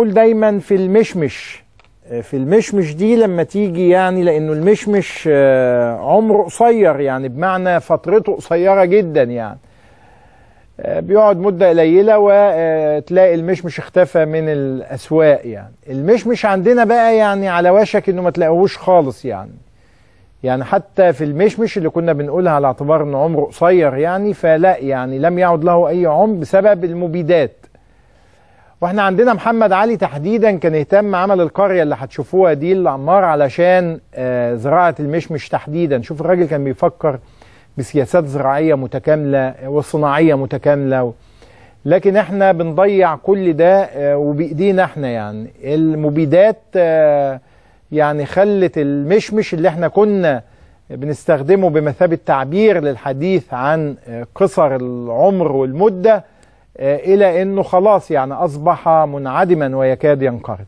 بقول دايما في المشمش في المشمش دي لما تيجي يعني لانه المشمش آه، عمره قصير يعني بمعنى فترته قصيره جدا يعني آه، بيقعد مده قليله وتلاقي المشمش اختفى من الاسواق يعني المشمش عندنا بقى يعني على وشك انه ما تلاقوهوش خالص يعني يعني حتى في المشمش اللي كنا بنقولها على اعتبار انه عمره قصير يعني فلا يعني لم يعد له اي عمر بسبب المبيدات واحنا عندنا محمد علي تحديدا كان اهتم عمل القريه اللي هتشوفوها دي العمار علشان آه، زراعه المشمش تحديدا شوف الراجل كان بيفكر بسياسات زراعيه متكامله وصناعيه متكامله و... لكن احنا بنضيع كل ده آه، وبايدينا احنا يعني المبيدات آه، يعني خلت المشمش اللي احنا كنا بنستخدمه بمثابه تعبير للحديث عن آه، قصر العمر والمده آه، الى انه خلاص يعني اصبح منعدما ويكاد ينقرض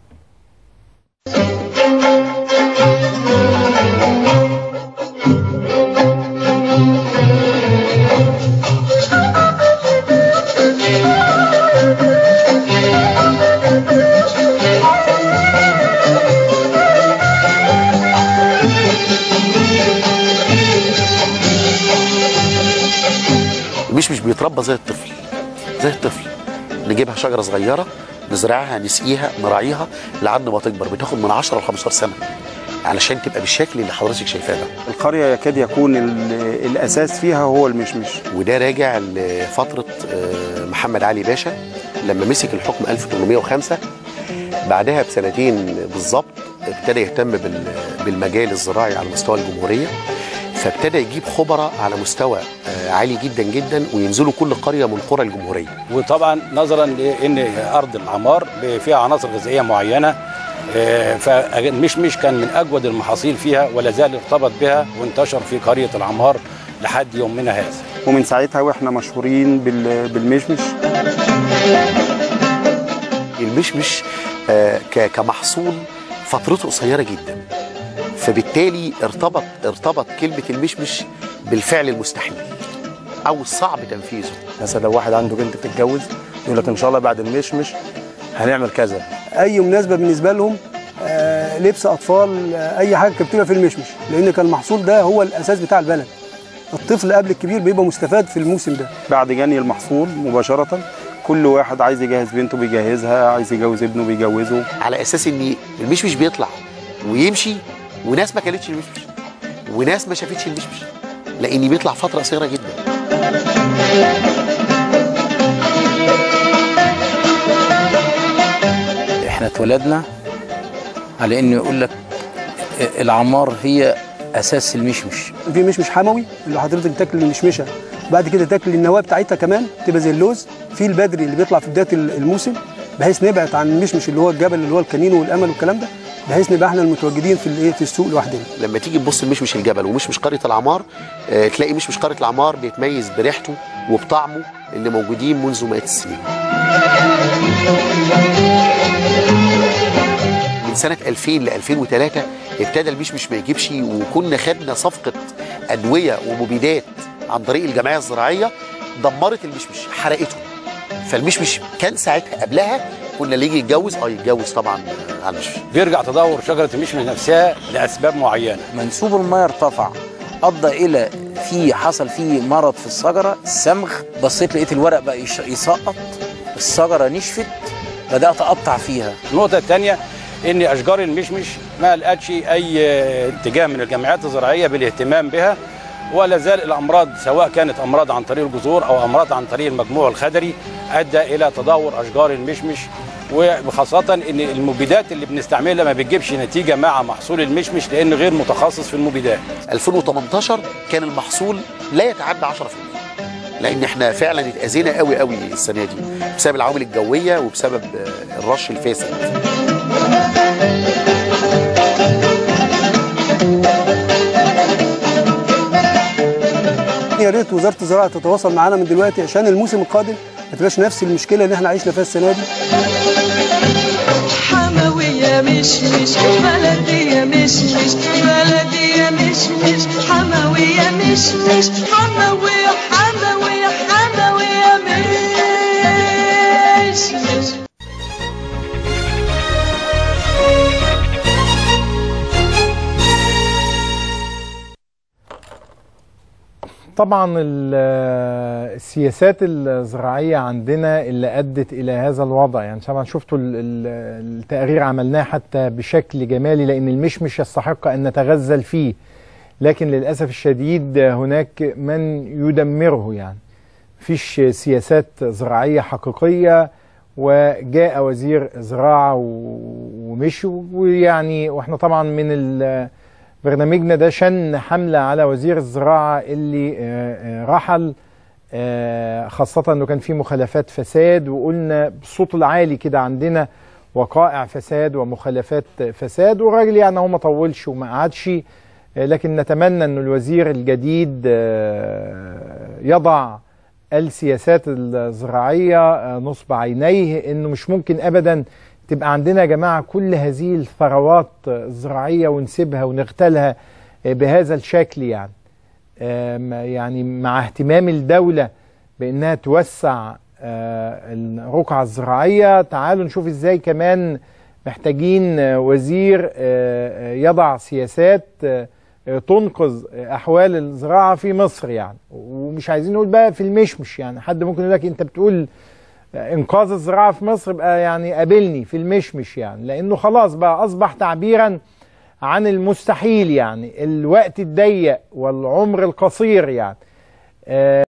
مش مش بيتربى زي الطفل زي الطفل نجيبها شجره صغيره نزرعها نسقيها نراعيها لحد ما تكبر بتاخد من 10 ل 15 سنه علشان تبقى بالشكل اللي حضرتك شايفاه ده القرية يكاد يكون ال- الأساس فيها هو المشمش وده راجع لفتره آه، محمد علي باشا لما مسك الحكم 1805 بعدها بسنتين بالظبط ابتدى يهتم بال- بالمجال الزراعي على مستوى الجمهوريه فابتدى يجيب خبراء على مستوى آه، عالي جدا جدا وينزلوا كل قريه من قرى الجمهوريه وطبعا نظرا لان ارض العمار فيها عناصر غذائيه معينه آه، فالمشمش كان من اجود المحاصيل فيها ولا زال ارتبط بها وانتشر في قريه العمار لحد يومنا هذا ومن ساعتها واحنا مشهورين بال- بالمشمش المشمش آه، ك- كمحصول فترته قصيره جدا فبالتالي ارتبط ارتبط كلمه المشمش بالفعل المستحيل او الصعب تنفيذه مثلا لو واحد عنده بنت بتتجوز يقول لك ان شاء الله بعد المشمش هنعمل كذا أي مناسبة بالنسبة لهم آه، لبس أطفال آه، أي حاجة كانت بتبقى في المشمش لأن كان المحصول ده هو الأساس بتاع البلد الطفل قبل الكبير بيبقى مستفاد في الموسم ده بعد جني المحصول مباشرة كل واحد عايز يجهز بنته بيجهزها عايز يجوز ابنه بيجوزه على اساس ان المشمش بيطلع ويمشي وناس ما كلتش المشمش وناس ما شافتش المشمش لان بيطلع فتره قصيره جدا احنا اتولدنا على انه يقول لك العمار هي اساس المشمش في مشمش حموي اللي حضرتك تاكل المشمشه بعد كده تاكل النواه بتاعتها كمان تبقى زي اللوز في البدري اللي بيطلع في بدايه الموسم بحيث نبعد عن المشمش اللي هو الجبل اللي هو الكنين والامل والكلام ده بحيث نبقى احنا المتواجدين في الايه في السوق لوحدنا لما تيجي تبص لمشمش الجبل ومشمش قريه العمار آه، تلاقي مشمش قريه العمار بيتميز بريحته وبطعمه اللي موجودين منذ مئات السنين من سنة 2000 ل 2003 ابتدى المشمش ما يجيبش وكنا خدنا صفقة أدوية ومبيدات عن طريق الجمعية الزراعية دمرت المشمش حرقته فالمشمش كان ساعتها قبلها كنا اللي يجي يتجوز اه يتجوز طبعا آه، على المشمش بيرجع تدهور شجره المشمش نفسها لاسباب معينه منسوب الميه ارتفع ادى الى في حصل فيه مرض في الشجره السمغ بصيت لقيت الورق بقى يش- يسقط الشجره نشفت بدات اقطع فيها النقطه الثانيه ان اشجار المشمش ما لقتش اي اتجاه من الجمعيات الزراعيه بالاهتمام بها ولا زال الامراض سواء كانت امراض عن طريق الجذور او امراض عن طريق المجموع الخضري ادى الى تدهور اشجار المشمش وخاصة ان المبيدات اللي بنستعملها ما بتجيبش نتيجة مع محصول المشمش لان غير متخصص في المبيدات 2018 كان المحصول لا يتعدى 10% لان احنا فعلا اتاذينا قوي قوي السنه دي بسبب العوامل الجويه وبسبب آه، الرش الفاسد يا ريت وزاره الزراعه تتواصل معانا من دلوقتي عشان الموسم القادم ما تبقاش نفس المشكله اللي احنا عشنا فيها السنه دي حموية مش مش بلدية مش مش بلدية مش مش حموية مش مش حموية حموية حموية مش مش طبعا ال- السياسات الزراعية عندنا اللي أدت إلى هذا الوضع يعني طبعا شفتوا ال- ال- التقرير عملناه حتى بشكل جمالي لأن المشمش يستحق أن نتغزل فيه لكن للأسف الشديد هناك من يدمره يعني فيش سياسات زراعية حقيقية وجاء وزير زراعة و- ومشي ويعني واحنا طبعا من ال- برنامجنا ده شن حملة على وزير الزراعة اللي آه، آه، رحل آه، خاصة انه كان في مخالفات فساد وقلنا بالصوت العالي كده عندنا وقائع فساد ومخالفات فساد والراجل يعني هو ما طولش وما قعدش آه، لكن نتمنى انه الوزير الجديد آه، يضع السياسات الزراعية آه، نصب عينيه انه مش ممكن ابدا تبقى عندنا يا جماعة كل هذه الثروات الزراعية ونسيبها ونغتالها آه، بهذا الشكل يعني آم، يعني مع اهتمام الدولة بأنها توسع آه، الرقعة الزراعية تعالوا نشوف ازاي كمان محتاجين آه، وزير آه، آه، يضع سياسات آه، آه، تنقذ أحوال الزراعة في مصر يعني ومش عايزين نقول بقى في المشمش يعني حد ممكن يقول لك أنت بتقول انقاذ الزراعه في مصر بقى يعني قابلني في المشمش يعني لانه خلاص بقى اصبح تعبيرا عن المستحيل يعني الوقت الضيق والعمر القصير يعني آه